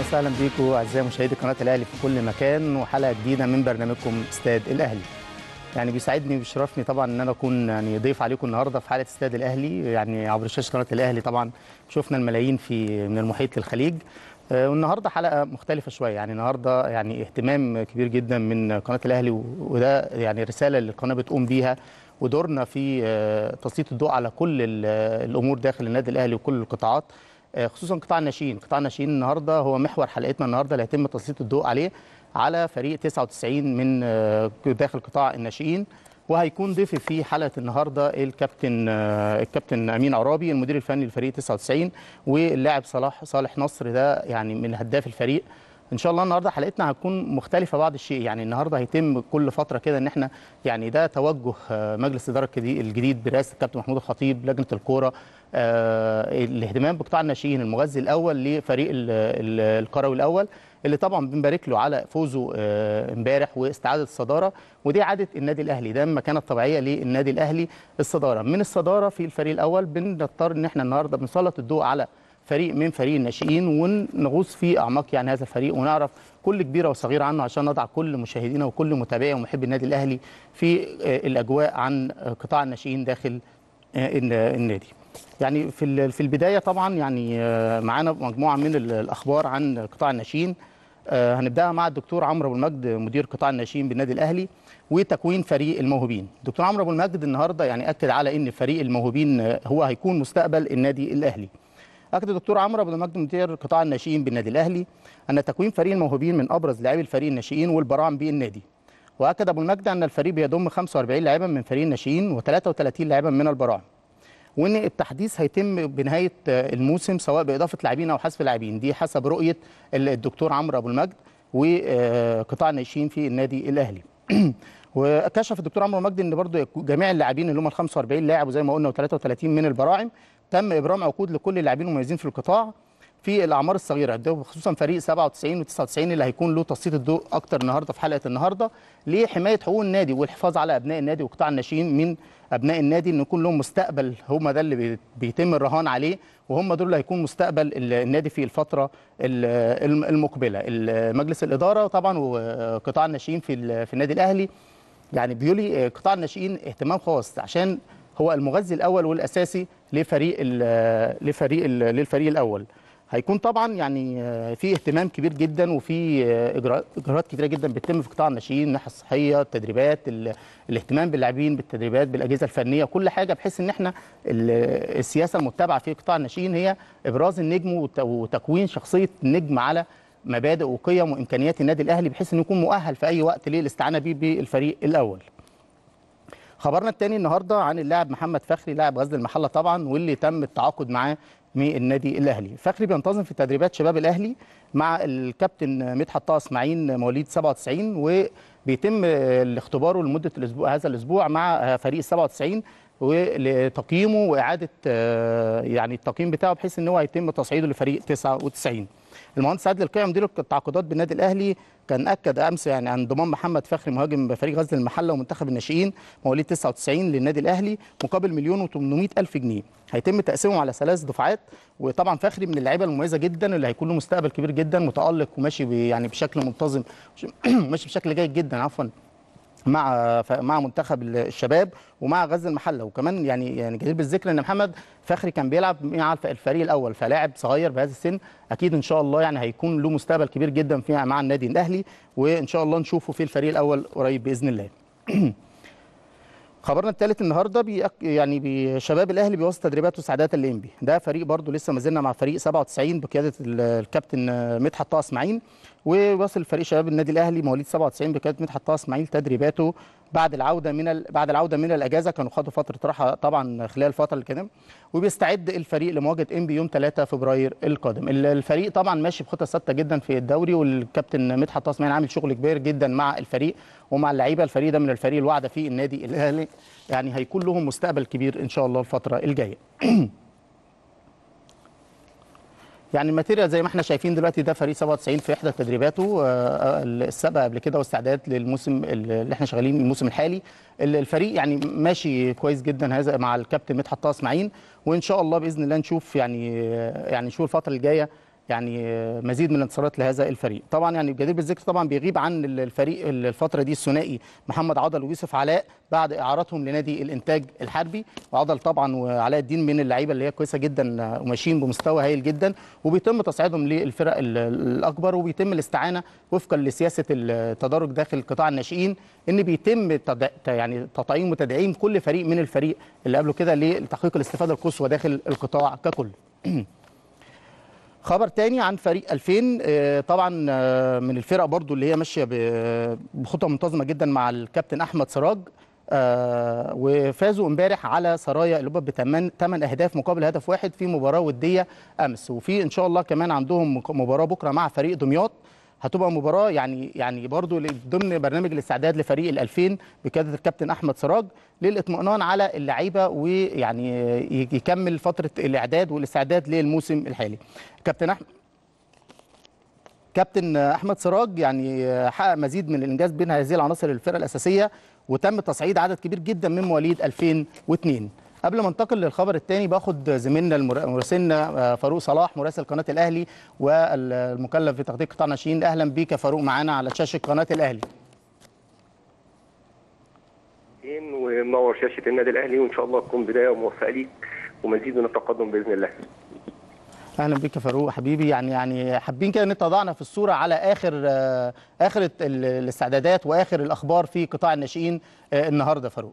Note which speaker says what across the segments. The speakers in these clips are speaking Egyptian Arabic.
Speaker 1: وسهلا بيكم اعزائي مشاهدي قناه الاهلي في كل مكان وحلقه جديده من برنامجكم استاد الاهلي. يعني بيسعدني وبيشرفني طبعا ان انا اكون يعني ضيف عليكم النهارده في حلقه استاد الاهلي يعني عبر شاشه قناه الاهلي طبعا شفنا الملايين في من المحيط للخليج آه، والنهارده حلقه مختلفه شويه يعني النهارده يعني اهتمام كبير جدا من قناه الاهلي و- وده يعني رساله اللي القناه بتقوم بيها ودورنا في آه، تسليط الضوء على كل ال- الامور داخل النادي الاهلي وكل القطاعات آه، خصوصا قطاع الناشئين قطاع الناشئين النهارده هو محور حلقتنا النهارده اللي هيتم تسليط الضوء عليه على فريق 99 من آه، داخل قطاع الناشئين وهيكون ضيفي في حلقه النهارده الكابتن آه، الكابتن امين عرابي المدير الفني لفريق 99 واللاعب صلاح صالح نصر ده يعني من هداف الفريق ان شاء الله النهارده حلقتنا هتكون مختلفه بعض الشيء يعني النهارده هيتم كل فتره كده ان احنا يعني ده توجه آه، مجلس الاداره الجديد- الجديد برئاسه الكابتن محمود الخطيب لجنه الكوره آه، الاهتمام بقطاع الناشئين المغذي الاول لفريق ال- ال- القروي الاول اللي طبعا بنبارك له على فوزه آه، امبارح واستعاده الصداره ودي عاده النادي الاهلي ده المكانه الطبيعيه للنادي الاهلي الصداره من الصداره في الفريق الاول بنضطر ان احنا النهارده بنسلط الضوء على فريق من فريق الناشئين ونغوص في اعماق يعني هذا الفريق ونعرف كل كبيره وصغيره عنه عشان نضع كل مشاهدينا وكل متابعي ومحبي النادي الاهلي في آه، الاجواء عن آه، قطاع الناشئين داخل آه، الن- النادي. يعني في ال- في البدايه طبعا يعني آه، معانا مجموعه من ال- الاخبار عن قطاع الناشئين آه، هنبداها مع الدكتور عمرو ابو المجد مدير قطاع الناشئين بالنادي الاهلي وتكوين فريق الموهوبين. الدكتور عمرو ابو المجد النهارده يعني اكد على ان فريق الموهوبين آه، هو هيكون مستقبل النادي الاهلي. اكد الدكتور عمرو ابو المجد مدير قطاع الناشئين بالنادي الاهلي ان تكوين فريق الموهوبين من ابرز لاعبي الفريق الناشئين والبراعم بالنادي. واكد ابو المجد ان الفريق بيضم 45 لاعبا من فريق الناشئين و33 لاعبا من البراعم. وان التحديث هيتم بنهايه آه، الموسم سواء باضافه لاعبين او حذف لاعبين دي حسب رؤيه ال- الدكتور عمرو ابو المجد وقطاع الناشئين في النادي الاهلي وكشف الدكتور عمرو مجدي ان برضو جميع اللاعبين اللي هم ال 45 لاعب وزي ما قلنا و33 من البراعم تم ابرام عقود لكل اللاعبين المميزين في القطاع في الاعمار الصغيره ده خصوصا فريق 97 و99 اللي هيكون له تسليط الضوء اكتر النهارده في حلقه النهارده لحمايه حقوق النادي والحفاظ على ابناء النادي وقطاع الناشئين من ابناء النادي ان يكون لهم مستقبل هم ده اللي بي- بيتم الرهان عليه وهم دول اللي هيكون مستقبل ال- النادي في الفتره ال- الم- المقبله ال- مجلس الاداره طبعا وقطاع الناشئين في ال- في النادي الاهلي يعني بيولي قطاع الناشئين اهتمام خاص عشان هو المغذي الاول والاساسي لفريق ال- لفريق ال- للفريق الاول هيكون طبعا يعني آه، في اهتمام كبير جدا وفي آه، اجراءات اجراءات كتيره جدا بتتم في قطاع الناشئين من الناحيه الصحيه التدريبات ال- الاهتمام باللاعبين بالتدريبات بالاجهزه الفنيه كل حاجه بحيث ان احنا ال- السياسه المتبعه في قطاع الناشئين هي ابراز النجم وت- وتكوين شخصيه النجم على مبادئ وقيم وامكانيات النادي الاهلي بحيث انه يكون مؤهل في اي وقت للاستعانه بيه بالفريق الاول خبرنا الثاني النهارده عن اللاعب محمد فخري لاعب غزل المحله طبعا واللي تم التعاقد معاه من النادي الاهلي فخري بينتظم في تدريبات شباب الاهلي مع الكابتن مدحت طه اسماعيل مواليد 97 وبيتم الاختباره لمده الاسبوع هذا الاسبوع مع فريق 97 ولتقييمه واعاده آه، يعني التقييم بتاعه بحيث ان هو هيتم تصعيده لفريق 99 المهندس عادل القيع مدير التعاقدات بالنادي الاهلي كان اكد امس يعني عن ضمان محمد فخري مهاجم فريق غزل المحله ومنتخب الناشئين مواليد 99 للنادي الاهلي مقابل مليون و800 الف جنيه هيتم تقسيمه على ثلاث دفعات وطبعا فخري من اللعيبه المميزه جدا اللي هيكون له مستقبل كبير جدا متالق وماشي ب- يعني بشكل منتظم ماشي بشكل جيد جدا عفوا مع ف- مع منتخب الشباب ومع غزل المحله وكمان يعني يعني جدير بالذكر ان محمد فخري كان بيلعب مع الف- الفريق الاول فلاعب صغير بهذا السن اكيد ان شاء الله يعني هيكون له مستقبل كبير جدا في مع النادي الاهلي وان شاء الله نشوفه في الفريق الاول قريب باذن الله خبرنا الثالث النهارده بيأك يعني بشباب الاهلي بيواصل تدريباته سعادات الانبي ده فريق برضو لسه ما زلنا مع فريق 97 بقياده ال- الكابتن مدحت طه اسماعيل وواصل فريق شباب النادي الاهلي مواليد 97 بقياده مدحت طه اسماعيل تدريباته بعد العوده من ال... بعد العوده من الاجازه كانوا خدوا فتره راحه طبعا خلال الفتره اللي كانت وبيستعد الفريق لمواجهه انبي يوم 3 فبراير القادم ال- الفريق طبعا ماشي بخطه ثابته جدا في الدوري والكابتن مدحت طه اسماعيل عامل شغل كبير جدا مع الفريق ومع اللعيبه الفريق ده من الفريق الواعده في النادي الاهلي يعني هيكون لهم مستقبل كبير ان شاء الله الفتره الجايه يعني الماتيريال زي ما احنا شايفين دلوقتي ده فريق 97 في احدى تدريباته آه، السابقه قبل كده واستعداد للموسم اللي احنا شغالين الموسم الحالي ال- الفريق يعني ماشي كويس جدا هذا مع الكابتن مدحت طه اسماعيل وان شاء الله باذن الله نشوف يعني يعني نشوف الفتره الجايه يعني مزيد من الانتصارات لهذا الفريق طبعا يعني الجدير بالذكر طبعا بيغيب عن الفريق الفتره دي الثنائي محمد عضل ويوسف علاء بعد اعارتهم لنادي الانتاج الحربي وعضل طبعا وعلاء الدين من اللعيبه اللي هي كويسه جدا وماشيين بمستوى هايل جدا وبيتم تصعيدهم للفرق الاكبر وبيتم الاستعانه وفقا لسياسه التدرج داخل قطاع الناشئين ان بيتم تد... يعني تطعيم وتدعيم كل فريق من الفريق اللي قبله كده لتحقيق الاستفاده القصوى داخل القطاع ككل خبر تاني عن فريق 2000 طبعا من الفرق برضو اللي هي ماشيه بخطى منتظمه جدا مع الكابتن احمد سراج وفازوا امبارح على سرايا الوبا بثمان ثمان اهداف مقابل هدف واحد في مباراه وديه امس وفي ان شاء الله كمان عندهم مباراه بكره مع فريق دمياط هتبقى مباراه يعني يعني برضو ضمن برنامج الاستعداد لفريق ال 2000 بقياده الكابتن احمد سراج للاطمئنان على اللعيبه ويعني يكمل فتره الاعداد والاستعداد للموسم الحالي. كابتن احمد كابتن احمد سراج يعني حقق مزيد من الانجاز بين هذه العناصر الفرقه الاساسيه وتم تصعيد عدد كبير جدا من مواليد 2002 قبل ما انتقل للخبر الثاني باخد زميلنا مراسلنا فاروق صلاح مراسل قناه الاهلي والمكلف في تغطيه قطاع الناشئين اهلا بيك يا فاروق معانا على شاشه قناه الاهلي
Speaker 2: ومنور شاشه النادي الاهلي وان شاء الله تكون بدايه موفقه ليك ومزيد من التقدم باذن الله
Speaker 1: اهلا بك يا فاروق حبيبي يعني يعني حابين كده نتضعنا في الصوره على اخر اخر الاستعدادات واخر الاخبار في قطاع الناشئين النهارده فاروق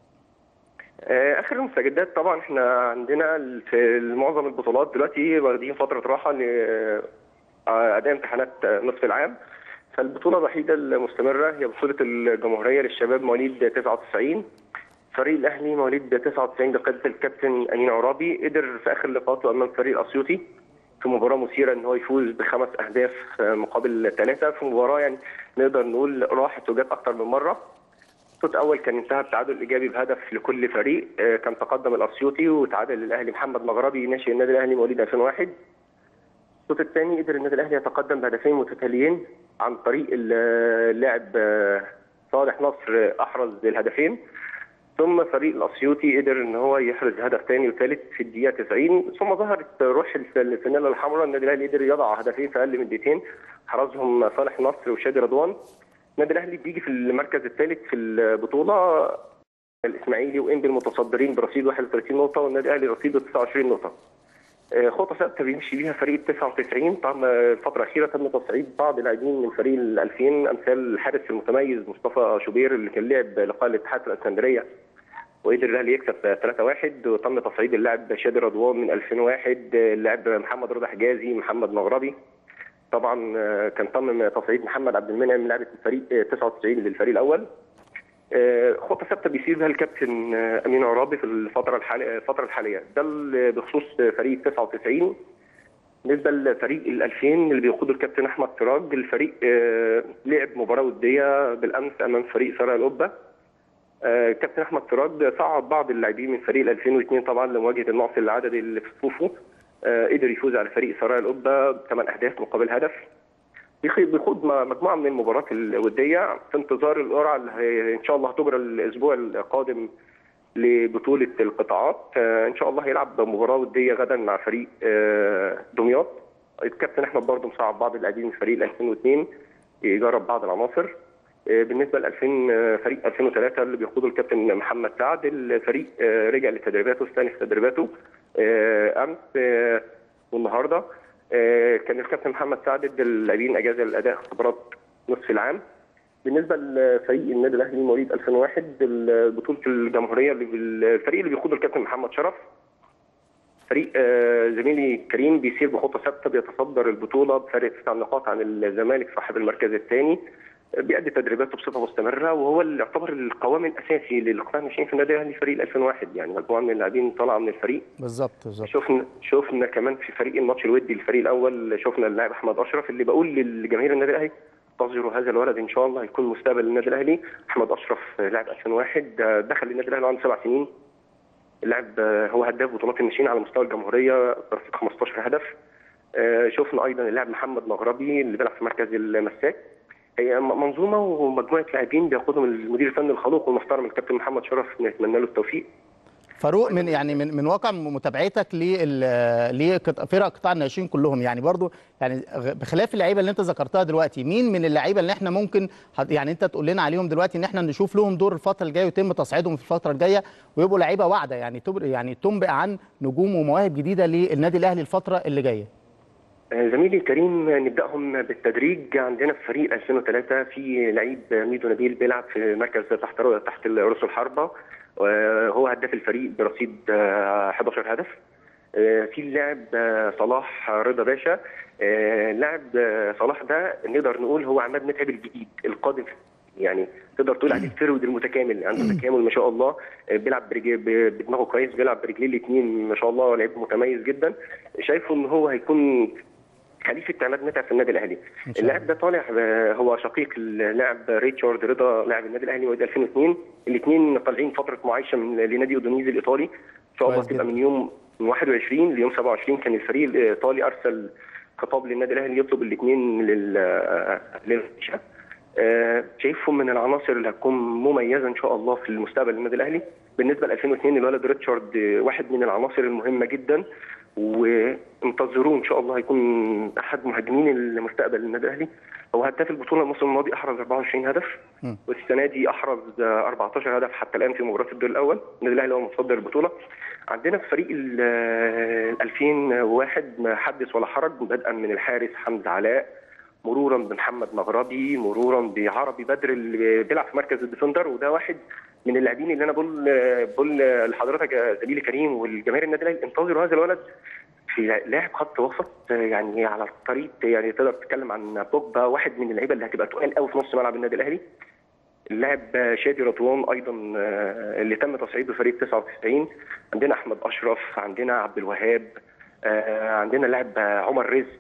Speaker 2: اخر المستجدات طبعا احنا عندنا في معظم البطولات دلوقتي واخدين فتره راحه لاداء امتحانات نصف العام فالبطوله الوحيده المستمره هي بطوله الجمهوريه للشباب مواليد 99 فريق الاهلي مواليد 99 بقياده الكابتن امين عرابي قدر في اخر لقاءاته امام فريق الاسيوطي في مباراه مثيره ان هو يفوز بخمس اهداف مقابل ثلاثه في مباراه يعني نقدر نقول راحت وجت اكثر من مره الشوط الاول كان انتهى بتعادل ايجابي بهدف لكل فريق كان تقدم الاسيوطي وتعادل الاهلي محمد مغربي ناشئ النادي الاهلي مواليد 2001 الشوط الثاني قدر النادي الاهلي يتقدم بهدفين متتاليين عن طريق اللاعب صالح نصر احرز الهدفين ثم فريق الاسيوطي قدر ان هو يحرز هدف ثاني وثالث في الدقيقه 90 ثم ظهرت روح الفانيلا الحمراء النادي الاهلي قدر يضع هدفين في اقل من دقيقتين حرزهم صالح نصر وشادي رضوان النادي الاهلي بيجي في المركز الثالث في البطوله الاسماعيلي وانبي المتصدرين برصيد 31 نقطه والنادي الاهلي رصيده 29 نقطه. خطه ثابته بيمشي بيها فريق 99 طبعا الفتره الاخيره تم تصعيد بعض اللاعبين من فريق ال 2000 امثال الحارس المتميز مصطفى شوبير اللي كان لعب لقاء الاتحاد في الاسكندريه وقدر الاهلي يكسب 3-1 وتم تصعيد اللاعب شادي رضوان من 2001 اللاعب محمد رضا حجازي محمد مغربي طبعا كان تم تصعيد محمد عبد المنعم لاعب الفريق 99 للفريق الاول خطه ثابته بيسير بها الكابتن امين عرابي في الفتره الحاليه الفتره الحاليه ده بخصوص فريق 99 بالنسبه لفريق ال 2000 اللي بيقوده الكابتن احمد سراج الفريق لعب مباراه وديه بالامس امام فريق سرايا القبه كابتن احمد سراج صعد بعض اللاعبين من فريق ال 2002 طبعا لمواجهه النقص العددي اللي في صفوفه قدر يفوز على فريق سرايا القبه بثمان اهداف مقابل هدف بيخوض مجموعه من المباريات الوديه في انتظار القرعه اللي ان شاء الله هتجرى الاسبوع القادم لبطوله القطاعات ان شاء الله هيلعب مباراه وديه غدا مع فريق دمياط الكابتن احمد برضه مصعب بعض اللاعبين من فريق 2002 يجرب بعض العناصر بالنسبه ل 2000 فريق 2003 اللي بيقوده الكابتن محمد سعد الفريق رجع لتدريباته استأنف تدريباته امس والنهارده كان الكابتن محمد سعد ادى اللاعبين اجازه لاداء اختبارات نصف العام بالنسبه لفريق النادي الاهلي مواليد 2001 بطوله الجمهوريه اللي الفريق اللي بيقوده الكابتن محمد شرف فريق زميلي كريم بيسير بخطه ثابته بيتصدر البطوله بفارق تسع نقاط عن الزمالك صاحب المركز الثاني بيأدي تدريباته بصفه مستمره وهو اللي يعتبر القوام الاساسي للقطاع الناشئين في النادي الاهلي فريق 2001 يعني مجموعه من اللاعبين طالعه من الفريق
Speaker 1: بالظبط بالظبط
Speaker 2: شفنا شفنا كمان في فريق الماتش الودي الفريق الاول شفنا اللاعب احمد اشرف اللي بقول للجماهير النادي الاهلي انتظروا هذا الولد ان شاء الله هيكون مستقبل النادي الاهلي احمد اشرف لاعب 2001 دخل النادي الاهلي عنده سبع سنين اللاعب هو هداف بطولات الناشئين على مستوى الجمهوريه برصيد 15 هدف شفنا ايضا اللاعب محمد مغربي اللي بيلعب في مركز المساك هي منظومه ومجموعه لاعبين بياخدهم المدير الفني الخلوق والمحترم الكابتن محمد شرف نتمنى له التوفيق
Speaker 1: فاروق من يعني من من واقع متابعتك لفرق قطاع الناشئين كلهم يعني برضو يعني بخلاف اللعيبه اللي انت ذكرتها دلوقتي مين من اللعيبه اللي احنا ممكن يعني انت تقول لنا عليهم دلوقتي ان احنا نشوف لهم دور الفتره الجايه ويتم تصعيدهم في الفتره الجايه ويبقوا لعيبه واعده يعني يعني تنبئ عن نجوم ومواهب جديده للنادي الاهلي الفتره اللي جايه
Speaker 2: زميلي الكريم نبداهم بالتدريج عندنا في فريق 2003 في لعيب ميدو نبيل بيلعب في مركز تحت تحت رؤوس الحربه هو هداف الفريق برصيد 11 هدف في اللاعب صلاح رضا باشا لاعب صلاح ده نقدر نقول هو عماد متعب الجديد القادم يعني تقدر تقول عليه الفرود المتكامل عنده تكامل ما شاء الله بيلعب بدماغه كويس بيلعب برجليه الاثنين ما شاء الله لعيب متميز جدا شايفه ان هو هيكون خليفه عماد متعب في النادي الاهلي اللاعب ده طالع هو شقيق اللاعب ريتشارد رضا لاعب النادي الاهلي مواليد 2002 الاثنين طالعين فتره معايشه من لنادي اودونيزي الايطالي ان شاء الله تبقى من يوم من 21 ليوم 27 كان الفريق الايطالي ارسل خطاب للنادي الاهلي يطلب الاثنين لل للمنشاه شايفهم من العناصر اللي هتكون مميزه ان شاء الله في المستقبل للنادي الاهلي بالنسبه ل 2002 الولد ريتشارد واحد من العناصر المهمه جدا وانتظروه ان شاء الله هيكون احد مهاجمين المستقبل للنادي الاهلي هو هداف البطوله الموسم الماضي احرز 24 هدف م. والسنه دي احرز 14 هدف حتى الان في مباراه الدور الاول النادي الاهلي هو متصدر البطوله عندنا في فريق ال 2001 ما حدث ولا حرج بدءا من الحارس حمد علاء مرورا بمحمد مغربي مرورا بعربي بدر اللي بيلعب في مركز الديفندر وده واحد من اللاعبين اللي انا بقول بقول لحضرتك زميلي كريم والجماهير النادي الاهلي انتظروا هذا الولد في لاعب خط وسط يعني على الطريق يعني تقدر تتكلم عن بوجبا واحد من اللعيبه اللي هتبقى تقال قوي في نص ملعب النادي الاهلي اللاعب شادي رضوان ايضا اللي تم تصعيده فريق 99 عندنا احمد اشرف عندنا عبد الوهاب عندنا اللاعب عمر رزق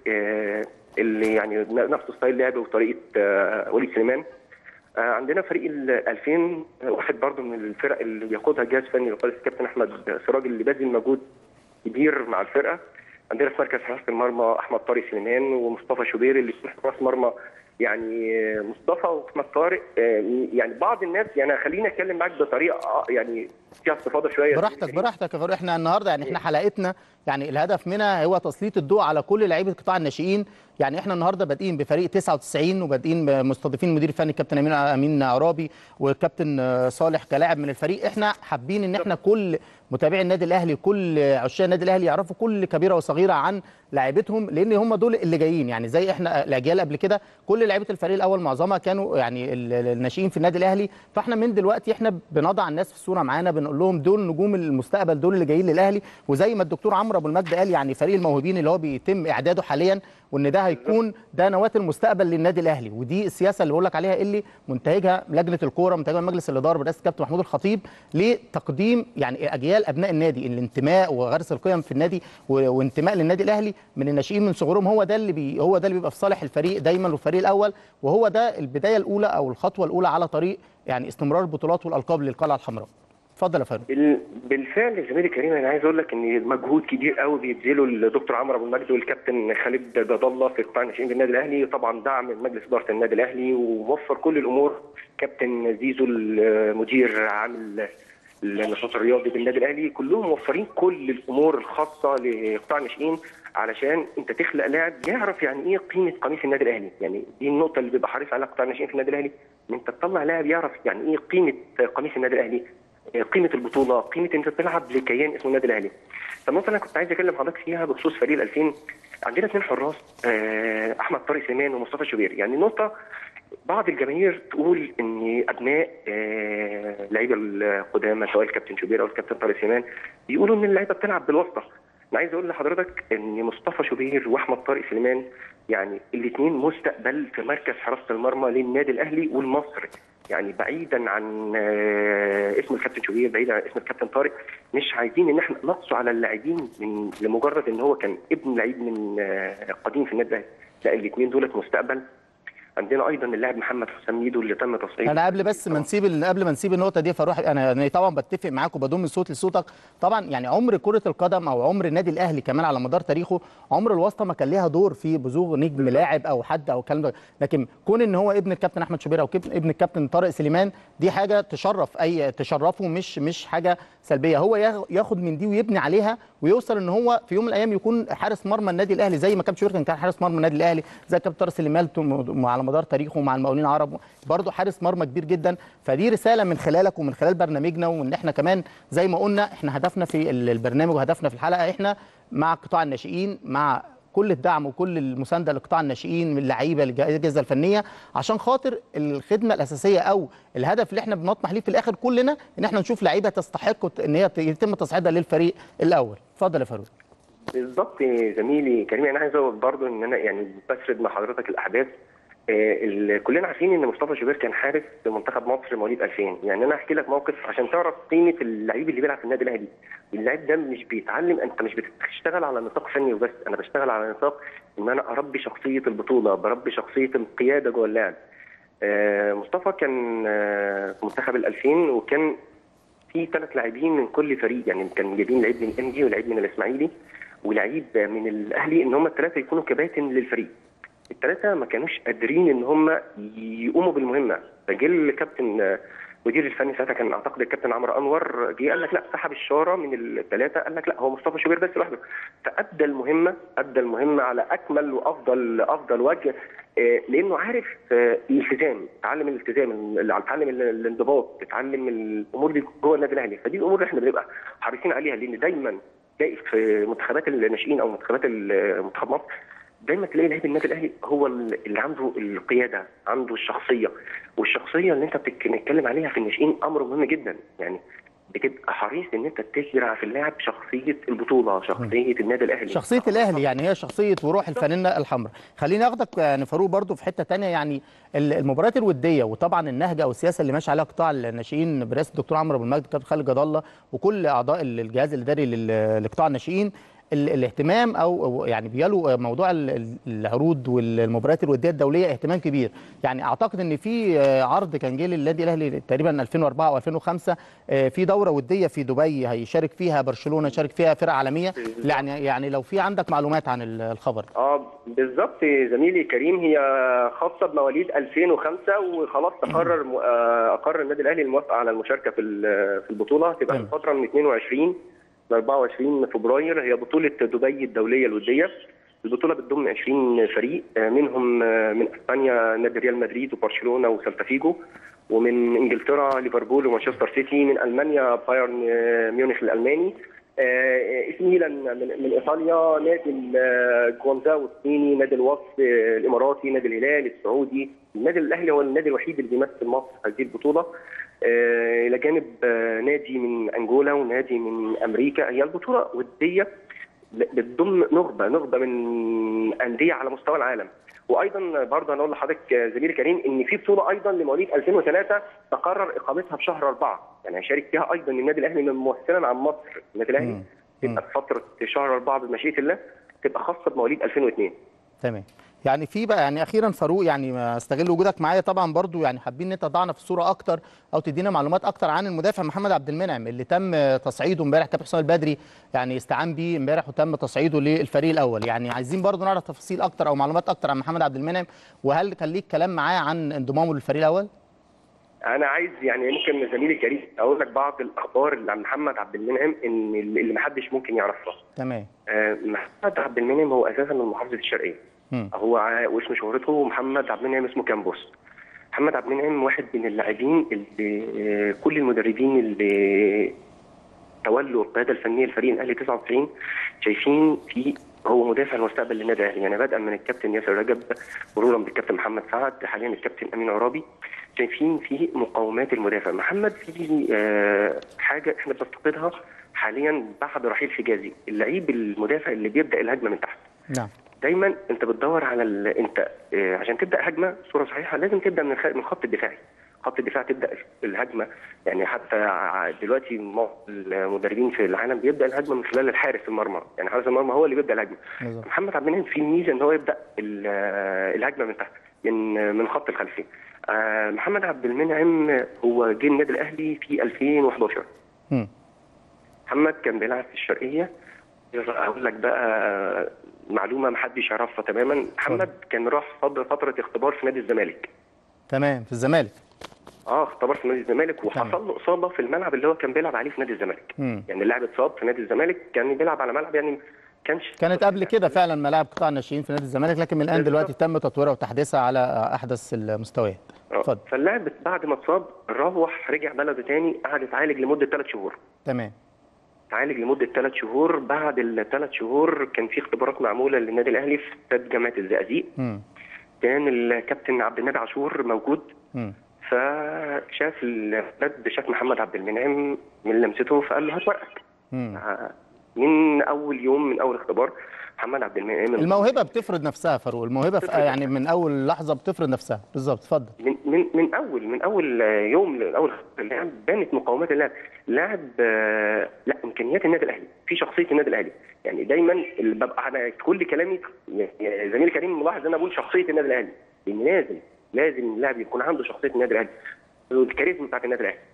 Speaker 2: اللي يعني نفس ستايل لعبه وطريقه وليد سليمان عندنا فريق ال 2000 واحد برضه من الفرق اللي بيقودها جهاز فني لقياده الكابتن احمد سراج اللي باذل مجهود كبير مع الفرقه عندنا في مركز حراسه المرمى احمد طارق سليمان ومصطفى شوبير اللي في حراس مرمى يعني مصطفى واحمد طارق يعني بعض الناس يعني خليني اتكلم معاك بطريقه يعني فيها استفاضه شويه
Speaker 1: براحتك براحتك يا فاروق احنا النهارده يعني احنا حلقتنا يعني الهدف منها هو تسليط الضوء على كل لعيبه قطاع الناشئين يعني احنا النهارده بادئين بفريق 99 وبادئين مستضيفين المدير الفني الكابتن امين امين عرابي والكابتن صالح كلاعب من الفريق احنا حابين ان احنا كل متابعي النادي الاهلي كل عشاق النادي الاهلي يعرفوا كل كبيره وصغيره عن لاعيبتهم لان هم دول اللي جايين يعني زي احنا الاجيال قبل كده كل لعيبه الفريق الاول معظمها كانوا يعني الناشئين في النادي الاهلي فاحنا من دلوقتي احنا بنضع الناس في الصوره معانا بنقول لهم دول نجوم المستقبل دول اللي جايين للاهلي وزي ما الدكتور عمرو ابو المجد قال يعني فريق الموهوبين اللي هو بيتم اعداده حاليا وان ده هيكون ده نواه المستقبل للنادي الاهلي ودي السياسه اللي بقول لك عليها اللي منتهجها لجنه الكوره منتهجها مجلس الاداره برئاسه الكابتن محمود الخطيب لتقديم يعني اجيال ابناء النادي الانتماء وغرس القيم في النادي وانتماء للنادي الاهلي من الناشئين من صغرهم هو ده اللي بي هو ده اللي بيبقى في صالح الفريق دايما والفريق الاول وهو ده البدايه الاولى او الخطوه الاولى على طريق يعني استمرار البطولات والالقاب للقلعه الحمراء اتفضل يا فاروق
Speaker 2: بالفعل يا زميلي كريم انا عايز اقول لك ان مجهود كبير قوي بيبذله الدكتور عمرو ابو المجد والكابتن خالد جد الله في قطاع الناشئين بالنادي الاهلي طبعا دعم من مجلس اداره النادي الاهلي ووفر كل الامور كابتن زيزو المدير عام النشاط الرياضي بالنادي الاهلي كلهم موفرين كل الامور الخاصه لقطاع الناشئين علشان انت تخلق لاعب يعرف يعني ايه قيمه قميص النادي الاهلي يعني دي النقطه اللي بيبقى حريص عليها قطاع الناشئين في النادي الاهلي ان انت تطلع لاعب يعرف يعني ايه قيمه قميص النادي الاهلي قيمه البطوله قيمه انت بتلعب لكيان اسمه النادي الاهلي فالنقطه اللي انا كنت عايز اكلم حضرتك فيها بخصوص فريق ال 2000 عندنا اثنين حراس احمد طارق سليمان ومصطفى شوبير يعني نقطه بعض الجماهير تقول ان ابناء لعيبه القدامى سواء الكابتن شوبير او الكابتن طارق سليمان بيقولوا ان اللعيبه بتلعب بالواسطه انا عايز اقول لحضرتك ان مصطفى شوبير واحمد طارق سليمان يعني الاثنين مستقبل في مركز حراسه المرمى للنادي الاهلي والمصري يعني بعيدا عن اسم الكابتن شوبير بعيدا عن اسم الكابتن طارق مش عايزين ان احنا نقصوا على اللاعبين من لمجرد ان هو كان ابن لعيب من قديم في النادي الاهلي لا الاثنين دولت مستقبل عندنا ايضا اللاعب محمد حسام ميدو اللي تم تصعيده
Speaker 1: انا قبل بس ما نسيب قبل ما نسيب النقطه دي فاروح انا انا طبعا بتفق معاك وبضم الصوت لصوتك طبعا يعني عمر كره القدم او عمر النادي الاهلي كمان على مدار تاريخه عمر الواسطه ما كان ليها دور في بزوغ نجم لاعب او حد او الكلام ده لكن كون ان هو ابن الكابتن احمد شوبير او ابن الكابتن طارق سليمان دي حاجه تشرف اي تشرفه مش مش حاجه سلبيه هو ياخ- ياخد من دي ويبني عليها ويوصل ان هو في يوم من الايام يكون حارس مرمى النادي الاهلي زي ما كابتن شوبير كان كان حارس مرمى النادي الاهلي زي كابتن طارق سليمان م- على مدار تاريخه مع المقاولين العرب برضه حارس مرمى كبير جدا فدي رساله من خلالك ومن خلال برنامجنا وان احنا كمان زي ما قلنا احنا هدفنا في ال- البرنامج وهدفنا في الحلقه احنا مع قطاع الناشئين مع كل الدعم وكل المسانده لقطاع الناشئين من اللعيبه للاجهزه الفنيه عشان خاطر الخدمه الاساسيه او الهدف اللي احنا بنطمح ليه في الاخر كلنا ان احنا نشوف لعيبه تستحق ان هي يتم تصعيدها للفريق الاول اتفضل يا فاروق
Speaker 2: بالظبط زميلي كريم انا عايز اقول برضه ان انا يعني بسرد مع حضرتك الاحداث آه، ال- كلنا عارفين ان مصطفى شوبير كان حارس منتخب مصر مواليد 2000 يعني انا احكي لك موقف عشان تعرف قيمه اللعيب اللي بيلعب في النادي الاهلي اللعيب ده مش بيتعلم انت مش بتشتغل على نطاق فني وبس انا بشتغل على نطاق ان انا اربي شخصيه البطوله بربي شخصيه القياده جوه اللاعب آه، مصطفى كان آه، في منتخب ال 2000 وكان في ثلاث لاعبين من كل فريق يعني كان جايبين لعيب من الانجي ولعيب من الاسماعيلي ولعيب من الاهلي ان هم الثلاثه يكونوا كباتن للفريق الثلاثه ما كانوش قادرين ان هم يقوموا بالمهمه فجه الكابتن آه، مدير الفني ساعتها كان اعتقد الكابتن عمرو انور جه قال لك لا سحب الشاره من الثلاثه قال لك لا هو مصطفى شوبير بس لوحده فادى المهمه ادى المهمه على اكمل وافضل افضل وجه آه، لانه عارف آه، الالتزام اتعلم الالتزام ال- اتعلم ال- الانضباط اتعلم الامور دي جوه النادي الاهلي فدي الامور اللي احنا بنبقى حريصين عليها لان دايما تلاقي في منتخبات الناشئين او منتخبات ال- منتخب مصر دايما تلاقي لعيب النادي الاهلي هو اللي عنده القياده عنده الشخصيه والشخصيه اللي انت بتك- بنتكلم عليها في الناشئين امر مهم جدا يعني بتبقى حريص ان انت تزرع في اللاعب شخصيه البطوله شخصيه النادي الاهلي
Speaker 1: شخصيه الاهلي يعني هي شخصيه وروح الفانله الحمراء خليني اخدك يعني فاروق برضو في حته تانية يعني ال- المباريات الوديه وطبعا النهج او السياسه اللي ماشي عليها قطاع الناشئين برئاسه الدكتور عمرو ابو المجد كابتن خالد جد الله وكل اعضاء الجهاز الاداري لل- لقطاع الناشئين ال- الاهتمام او أو يعني بيلوا موضوع ال- ال- العروض والمباريات الوديه الدوليه اهتمام كبير يعني اعتقد ان في آه، عرض كان جه للنادي الاهلي تقريبا 2004 او 2005 آه، في دوره وديه في دبي هيشارك فيها برشلونه شارك فيها فرق عالميه يعني يعني لو في عندك معلومات عن ال- الخبر ده.
Speaker 2: اه بالظبط زميلي كريم هي خاصه بمواليد 2005 وخلاص تقرر م- آه، اقر النادي الاهلي الموافقه على المشاركه في ال- في البطوله تبقى
Speaker 1: تمام.
Speaker 2: الفتره من 22 ل 24 فبراير هي بطوله دبي الدوليه الوديه البطوله بتضم 20 فريق آه، منهم آه، من اسبانيا نادي ريال مدريد وبرشلونه وسانتا فيجو ومن انجلترا ليفربول ومانشستر سيتي من المانيا بايرن آه، ميونخ الالماني آه، اسم ميلان من, من ايطاليا نادي ال- جوانزاو الصيني نادي الوصف آه، الاماراتي نادي الهلال السعودي النادي الاهلي هو النادي الوحيد اللي بيمثل مصر في هذه البطوله آه، الى جانب آه، نادي من انجولا ونادي من امريكا هي البطوله وديه بتضم نخبه نخبه من انديه على مستوى العالم وايضا برضه انا اقول لحضرتك آه، زميلي كريم ان في بطوله ايضا لمواليد 2003 تقرر اقامتها في شهر اربعه يعني هيشارك فيها ايضا النادي الاهلي من ممثلا عن مصر النادي الاهلي
Speaker 1: مم.
Speaker 2: تبقى في فتره شهر اربعه بمشيئه الله تبقى خاصه بمواليد 2002
Speaker 1: تمام يعني في بقى يعني اخيرا فاروق يعني ما استغل وجودك معايا طبعا برضو يعني حابين ان انت تضعنا في الصوره اكتر او تدينا معلومات اكتر عن المدافع محمد عبد المنعم اللي تم تصعيده امبارح كابتن حسام البدري يعني استعان بيه امبارح وتم تصعيده للفريق الاول يعني عايزين برضو نعرف تفاصيل اكتر او معلومات اكتر عن محمد عبد المنعم وهل كان ليك كلام معاه عن انضمامه للفريق الاول؟
Speaker 2: انا عايز يعني يمكن زميلي كريم اقول لك بعض الاخبار اللي عن محمد عبد المنعم ان اللي محدش ممكن يعرفها
Speaker 1: تمام
Speaker 2: آه، محمد عبد المنعم هو اساسا من محافظه الشرقيه
Speaker 1: مم.
Speaker 2: هو ع- واسم شهرته محمد عبد المنعم اسمه كامبوس محمد عبد المنعم واحد من اللاعبين اللي آه، كل المدربين اللي تولوا القياده الفنيه لفريق الاهلي 99 شايفين فيه هو مدافع المستقبل للنادي الاهلي يعني بدءا من الكابتن ياسر رجب مرورا بالكابتن محمد سعد حاليا الكابتن امين عرابي شايفين فيه مقومات المدافع محمد فيه آه، حاجه احنا بنفتقدها حاليا بعد رحيل حجازي اللعيب المدافع اللي بيبدا الهجمه من تحت
Speaker 1: نعم
Speaker 2: دايما انت بتدور على ال... انت آه، عشان تبدا هجمه صوره صحيحه لازم تبدا من الخ... من الخط الدفاعي خط الدفاع تبدا الهجمه يعني حتى ع- دلوقتي معظم المدربين في العالم بيبدا الهجمه من خلال الحارس المرمى يعني حارس المرمى هو اللي بيبدا الهجمه
Speaker 1: بالظبط.
Speaker 2: محمد عبد المنعم فيه ميزه ان هو يبدا ال- آه، الهجمه من تحت من آه، من خط الخلفي آه، محمد عبد المنعم هو جه النادي الاهلي في 2011
Speaker 1: مم.
Speaker 2: محمد كان بيلعب في الشرقيه اقول لك بقى معلومه محدش يعرفها تماما محمد كان راح فض- فتره اختبار في نادي الزمالك
Speaker 1: تمام في الزمالك
Speaker 2: اه اختبر في نادي الزمالك وحصل له اصابه في الملعب اللي هو كان بيلعب عليه في نادي الزمالك
Speaker 1: مم.
Speaker 2: يعني اللاعب اتصاب في نادي الزمالك كان بيلعب على ملعب يعني كانش
Speaker 1: كانت قبل كده فعلا ملاعب قطاع الناشئين في نادي الزمالك لكن من الان
Speaker 2: بالظبط.
Speaker 1: دلوقتي تم تطويرها وتحديثها على احدث المستويات
Speaker 2: آه.
Speaker 1: اتفضل
Speaker 2: فاللاعب بعد ما اتصاب روح رجع بلده تاني قعد يتعالج لمده ثلاث شهور
Speaker 1: تمام
Speaker 2: اتعالج لمده ثلاث شهور بعد الثلاث شهور كان في اختبارات معموله للنادي الاهلي في استاد جامعه الزقازيق
Speaker 1: مم.
Speaker 2: كان الكابتن عبد النبي عاشور موجود
Speaker 1: مم.
Speaker 2: فشاف الولد شاف محمد عبد المنعم من لمسته فقال له هات ورقك
Speaker 1: مم.
Speaker 2: من اول يوم من اول اختبار محمد عبد المنعم
Speaker 1: الموهبه بتفرض نفسها فاروق الموهبه في
Speaker 2: بتفرض
Speaker 1: يعني من اول لحظه بتفرض نفسها بالظبط اتفضل
Speaker 2: من من من اول من اول يوم من اول اللاعب بانت مقاومات اللاعب لاعب آه، لا امكانيات النادي الاهلي في شخصيه النادي الاهلي يعني دايما اللي ببقى انا كل كلامي يعني زميلي كريم ملاحظ ان انا بقول شخصيه النادي الاهلي لان لازم لازم اللاعب يكون عنده شخصيه النادي الاهلي والكاريزما بتاعت النادي الاهلي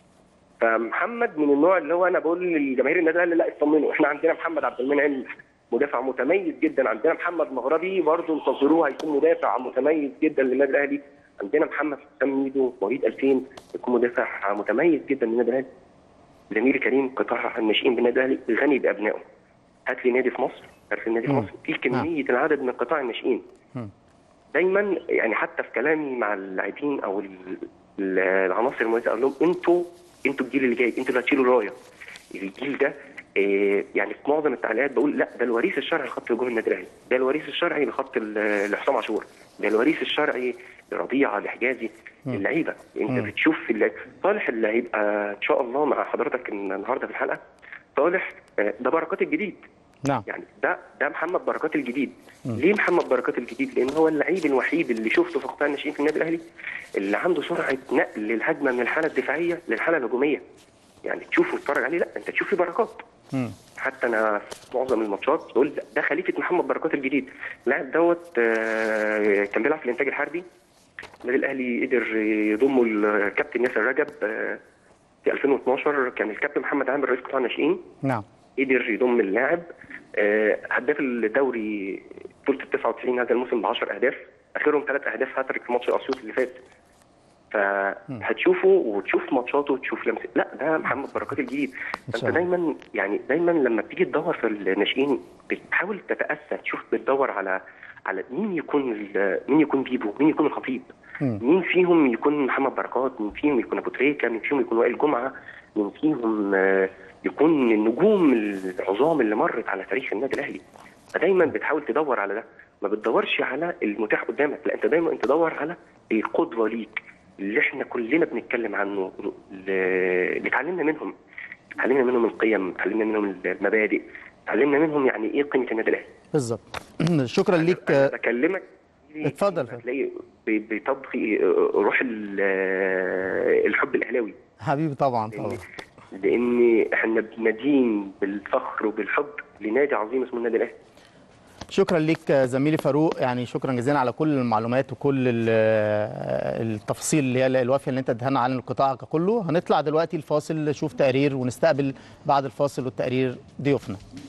Speaker 2: فمحمد من النوع اللي هو انا بقول للجماهير النادي الاهلي لا اطمنوا احنا عندنا محمد عبد المنعم مدافع متميز جدا عندنا محمد مغربي برضه انتظروه هيكون مدافع متميز جدا للنادي الاهلي عندنا محمد حسام ميدو مواليد 2000 يكون مدافع متميز جدا للنادي الاهلي زميلي كريم قطاع الناشئين بالنادي الاهلي غني بابنائه هات لي نادي في مصر هات لي نادي في
Speaker 1: مم.
Speaker 2: مصر في كميه العدد من قطاع الناشئين
Speaker 1: مم.
Speaker 2: دايما يعني حتى في كلامي مع اللاعبين او ال- ال- العناصر المميزه اقول لهم انتوا انتوا الجيل اللي جاي انتوا اللي هتشيلوا الرايه الجيل ده آه، يعني في معظم التعليقات بقول لا ده الوريث الشرعي لخط هجوم النادي الاهلي ده الوريث الشرعي لخط ال- لحسام عاشور ده الوريث الشرعي لرضيعه لحجازي اللعيبه انت
Speaker 1: مم.
Speaker 2: بتشوف اللي صالح اللي هيبقى ان شاء الله مع حضرتك النهارده في الحلقه صالح آه، ده بركات الجديد
Speaker 1: نعم
Speaker 2: يعني ده ده محمد بركات الجديد ليه محمد بركات الجديد لان هو اللعيب الوحيد اللي شفته في قطاع الناشئين في النادي الاهلي اللي عنده سرعه نقل للهجمه من الحاله الدفاعيه للحاله الهجوميه يعني تشوفه تتفرج عليه لا انت تشوف فيه بركات
Speaker 1: مم.
Speaker 2: حتى انا في معظم الماتشات بقول ده- ده خليفه محمد بركات الجديد اللاعب دوت آه، كان بيلعب في الانتاج الحربي النادي الاهلي قدر يضمه الكابتن ياسر رجب آه، في 2012 كان الكابتن محمد عامر رئيس قطاع الناشئين
Speaker 1: نعم
Speaker 2: قدر يضم اللاعب آه، هداف الدوري بطوله ال 99 هذا الموسم ب 10 اهداف اخرهم ثلاث اهداف هاتريك في ماتش اسيوط اللي فات فهتشوفه وتشوف ماتشاته وتشوف لمسه لا ده محمد بركات الجديد
Speaker 1: إن
Speaker 2: فانت
Speaker 1: شاء الله.
Speaker 2: دايما يعني دايما لما بتيجي تدور في الناشئين بتحاول تتاسى تشوف بتدور على على مين يكون ال- مين يكون بيبو مين يكون الخطيب
Speaker 1: مم.
Speaker 2: مين فيهم يكون محمد بركات مين فيهم يكون ابو تريكه مين فيهم يكون وائل جمعه مين فيهم آه، يكون النجوم العظام اللي مرت على تاريخ النادي الاهلي فدايما بتحاول تدور على ده ما بتدورش على المتاح قدامك لا انت دايما انت تدور على القدوه ليك اللي احنا كلنا بنتكلم عنه اللي اللي اتعلمنا منهم اتعلمنا منهم القيم اتعلمنا منهم المبادئ اتعلمنا منهم يعني ايه قيمه النادي الاهلي
Speaker 1: بالظبط شكرا ليك
Speaker 2: أنا بكلمك
Speaker 1: اتفضل.
Speaker 2: هتلاقي بي- بيطبخي روح ال- الحب الاهلاوي
Speaker 1: حبيبي طبعا طبعا
Speaker 2: لان احنا بندين بالفخر وبالحب لنادي عظيم اسمه النادي الاهلي
Speaker 1: شكرا ليك زميلي فاروق يعني شكرا جزيلا على كل المعلومات وكل ال- التفاصيل اللي هي الوافيه اللي انت اديتها عن القطاع كله هنطلع دلوقتي الفاصل نشوف تقرير ونستقبل بعد الفاصل والتقرير ضيوفنا